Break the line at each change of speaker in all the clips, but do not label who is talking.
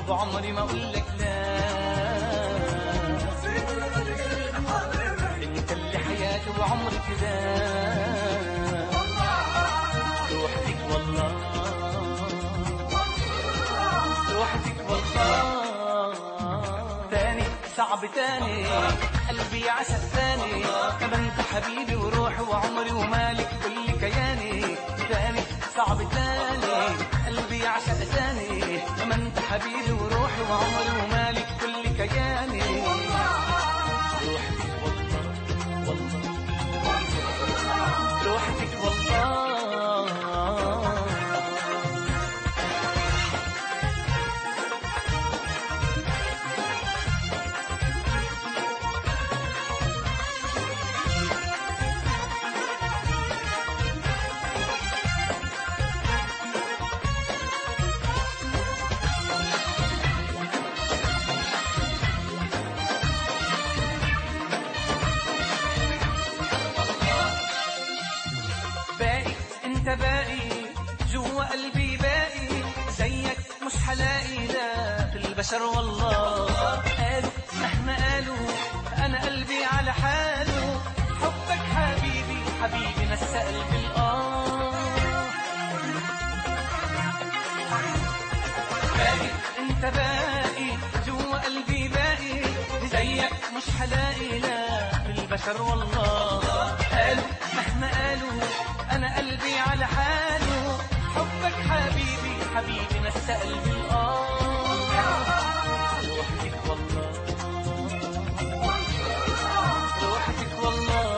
وبعمري ما اقول لك لا انت اللي حياتي وعمري فداك روحتك والله روحتك والله تاني صعب تاني قلبي عسى ثاني كما انت حبيبي وروحي وعمري ومالك كل كياني تاني صعب تاني قلبي عشق ثاني كما انت حبيبي وروحي وعمري ومالك كل كياني روحتك والله والله روحتك والله باقي انت باقي جوا قلبي باقي زيك مش حلاقي لا في البشر والله قالوا مهما قالوا انا قلبي على حاله حبك حبيبي حبيبي نسى قلبي الاه باقي انت باقي جوا قلبي باقي زيك مش حلاقي لا في البشر والله قالوا مهما قالوا انا قلبي على حاله حبك حبيبي حبيبي نسى قلبي الاه روحتك والله روحتك والله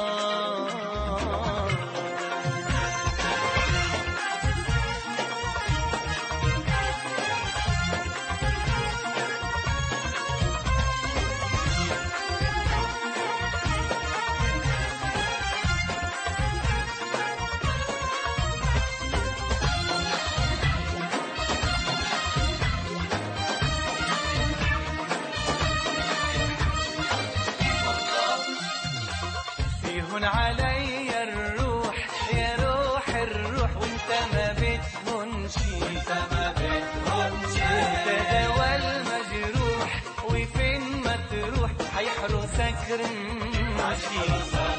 فيهن علي الروح يا روح الروح وانت ما بتهونشي انت ما بتهونشي انت دوا المجروح وفين ما تروح هيحرسك رمشي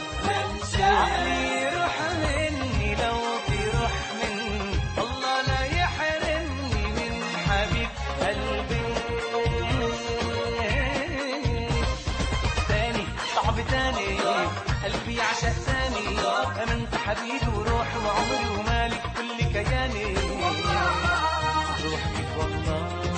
عقلي يروح مني لو تروح مني الله لا يحرمني من حبيب قلبي تاني صعب تاني قلبي عشق تاني انا انت حبيبي وروحي وعمري ومالك كل كياني روحك والله